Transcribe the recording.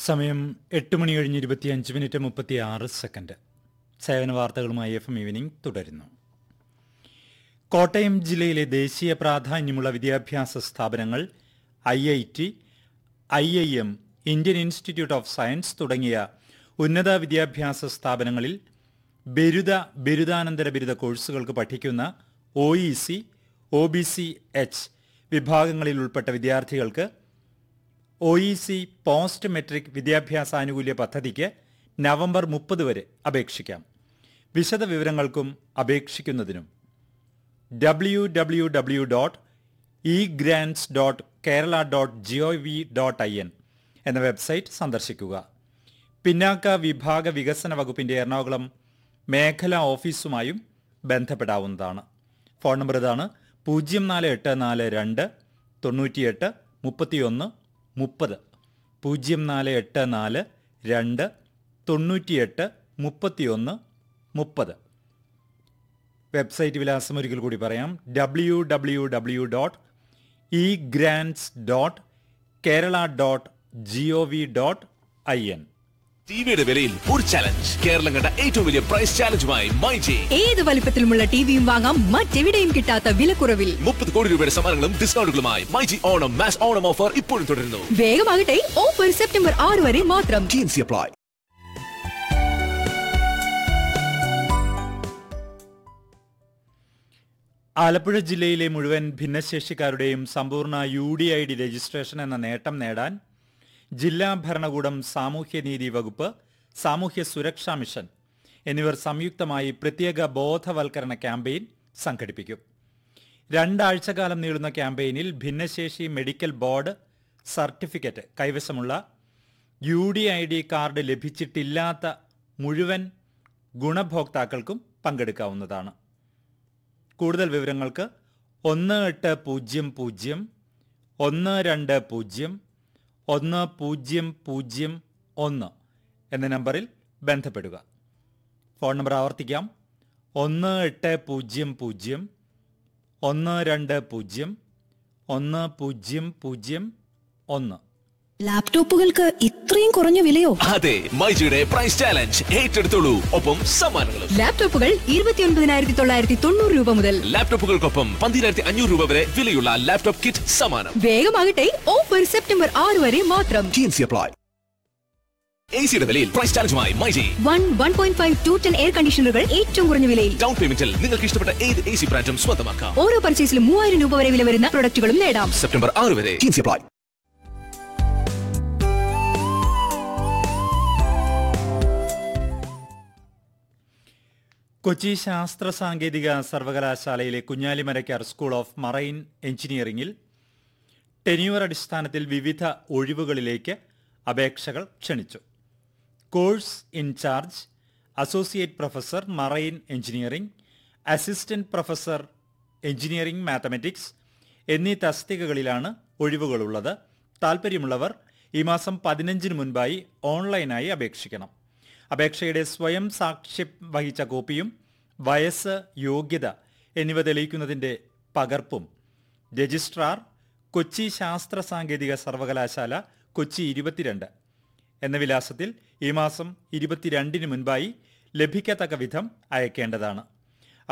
സമയം എട്ട് മണി കഴിഞ്ഞ് ഇരുപത്തിയഞ്ച് മിനിറ്റ് മുപ്പത്തി ആറ് സെക്കൻഡ് സേവന വാർത്തകളുമായി എഫ് എം ഈവനിംഗ് തുടരുന്നു കോട്ടയം ജില്ലയിലെ ദേശീയ പ്രാധാന്യമുള്ള വിദ്യാഭ്യാസ സ്ഥാപനങ്ങൾ I I T I I M Indian Institute of Science തുടങ്ങിയ ഉന്നത വിദ്യാഭ്യാസ സ്ഥാപനങ്ങളിൽ ബിരുദ ബിരുദാനന്തര ബിരുദ കോഴ്സുകൾക്ക് പഠിക്കുന്ന O E C O B C H വിഭാഗങ്ങളിൽ ഉൾപ്പെട്ട വിദ്യാർത്ഥികൾക്ക് O E C post matric വിദ്യാഭ്യാസാനുകൂല്യ പദ്ധതിക്ക് നവംബർ മുപ്പത് വരെ അപേക്ഷിക്കാം വിശദ വിവരങ്ങൾക്കും അപേക്ഷിക്കുന്നതിനും W W W dot E grants dot Kerala dot G O V dot I N എന്ന വെബ്സൈറ്റ് സന്ദർശിക്കുക പിന്നാക്ക വിഭാഗ വികസന വകുപ്പിന്റെ എറണാകുളം മേഖലാ ഓഫീസുമായും ബന്ധപ്പെടാവുന്നതാണ് ഫോൺ നമ്പർ ഇതാണ് പൂജ്യം നാല് എട്ട് നാല് രണ്ട് തൊണ്ണൂറ്റിയെട്ട് മുപ്പത്തിയൊന്ന് മുപ്പത് പൂജ്യം നാല് എട്ട് നാല് രണ്ട് തൊണ്ണൂറ്റിയെട്ട് മുപ്പത്തിയൊന്ന് മുപ്പത് വെബ്സൈറ്റ് വിലാസം ഒരിക്കൽ കൂടി പറയാം W W W dot E grants dot Kerala dot G O V dot I N ടിവിയുടെ വിലയിൽ ഒരു ചലഞ്ച് കേരളം കണ്ട ഏറ്റവും വലിയ പ്രൈസ് ചാലഞ്ചുമായി മൈജി ഏത് വലിപ്പത്തിലുമുള്ള ടിവിയും വാങ്ങാം മറ്റെവിടെയും കിട്ടാത്ത വിലക്കുറവിൽ മുപ്പത് കോടി രൂപയുടെ സമ്മാനങ്ങളും ഡിസ്കൗണ്ടുകളുമായി myG Onam mass Onam offer ഇപ്പോഴും തുടരുന്നു വേഗമാകട്ടെ ഓഫർ സെപ്റ്റംബർ ആറ് വരെ മാത്രം ടി അപ്ലൈ ആലപ്പുഴ ജില്ലയിലെ മുഴുവൻ ഭിന്നശേഷിക്കാരുടെയും സമ്പൂർണ്ണ U D I D registration എന്ന നേട്ടം നേടാൻ ജില്ലാ ഭരണകൂടം സാമൂഹ്യനീതി വകുപ്പ് സാമൂഹ്യ സുരക്ഷാ മിഷൻ എന്നിവർ സംയുക്തമായി പ്രത്യേക ബോധവൽക്കരണ ക്യാമ്പയിൻ സംഘടിപ്പിക്കും രണ്ടാഴ്ചക്കാലം നീളുന്ന ക്യാമ്പയിനിൽ ഭിന്നശേഷി മെഡിക്കൽ ബോർഡ് സർട്ടിഫിക്കറ്റ് കൈവശമുള്ള U D I D card ലഭിച്ചിട്ടില്ലാത്ത മുഴുവൻ ഗുണഭോക്താക്കൾക്കും പങ്കെടുക്കാവുന്നതാണ് കൂടുതൽ വിവരങ്ങൾക്ക് ഒന്ന് എട്ട് പൂജ്യം പൂജ്യം ഒന്ന് രണ്ട് പൂജ്യം ഒന്ന് പൂജ്യം പൂജ്യം ഒന്ന് എന്ന നമ്പറിൽ ബന്ധപ്പെടുക ഫോൺ നമ്പർ ആവർത്തിക്കാം ഒന്ന് എട്ട് പൂജ്യം പൂജ്യം ഒന്ന് രണ്ട് പൂജ്യം ഒന്ന് പൂജ്യം പൂജ്യം ഒന്ന് ലാപ്ടോപ്പുകൾക്ക് ഇത്രയും കുറഞ്ഞ വിലയോ അതെ മൈജിയുടെ പ്രൈസ് ചാലഞ്ച് ഏറ്റെടുത്തോളൂ ഒപ്പം സമ്മാനങ്ങളും ലാപ്ടോപ്പുകൾ ഇരുപത്തിയൊൻപതിനായിരത്തി തൊള്ളായിരത്തി തൊണ്ണൂറ് രൂപ മുതൽ ലാപ്ടോപ്പുകൾക്കൊപ്പം പന്തിരായിരത്തി അഞ്ഞൂറ് രൂപ വരെ വിലയുള്ള ലാപ്ടോപ്പ് കിറ്റ് സമ്മാനം വേഗമാകട്ടെ ഓഫർ സെപ്റ്റംബർ ആറ് വരെ മാത്രം ടി അപ്ലൈ എ സിയുടെ വിലയിൽ പ്രൈസ് ചാലഞ്ചുമായി myG one one point five to ten air കണ്ടീഷണറുകൾ ഏറ്റവും കുറഞ്ഞ വിലയിൽ ഡൗൺ പേയ്മെന്റിൽ നിങ്ങൾക്ക് ഇഷ്ടപ്പെട്ട ഏത് എ സി ബ്രാൻഡും സ്വന്തമാക്കാം ഓരോ പർച്ചേസിലും മൂവായിരം രൂപ വരെ വില വരുന്ന പ്രൊഡക്റ്റുകളും നേടാം സെപ്റ്റംബർ ആറ് വരെ ടി അപ്ലൈ കൊച്ചി ശാസ്ത്ര സാങ്കേതിക സർവകലാശാലയിലെ കുഞ്ഞാലിമരക്കാർ സ്കൂൾ ഓഫ് മറൈൻ എഞ്ചിനീയറിംഗിൽ ടെന്യൂർ അടിസ്ഥാനത്തിൽ വിവിധ ഒഴിവുകളിലേക്ക് അപേക്ഷകൾ ക്ഷണിച്ചു course in charge associate professor marine engineering assistant professor engineering mathematics എന്നീ തസ്തികകളിലാണ് ഒഴിവുകളുള്ളത് താൽപ്പര്യമുള്ളവർ ഈ മാസം പതിനഞ്ചിന് മുൻപായി ഓൺലൈനായി അപേക്ഷിക്കണം അപേക്ഷയുടെ സ്വയം സാക്ഷ്യം വഹിച്ച കോപ്പിയും വയസ്സ് യോഗ്യത എന്നിവ തെളിയിക്കുന്നതിന്റെ പകർപ്പും രജിസ്ട്രാർ കൊച്ചി ശാസ്ത്ര സാങ്കേതിക സർവകലാശാല കൊച്ചി ഇരുപത്തിരണ്ട് എന്ന വിലാസത്തിൽ ഈ മാസം ഇരുപത്തിരണ്ടിന് മുൻപായി ലഭിക്കത്തക്ക വിധം അയക്കേണ്ടതാണ്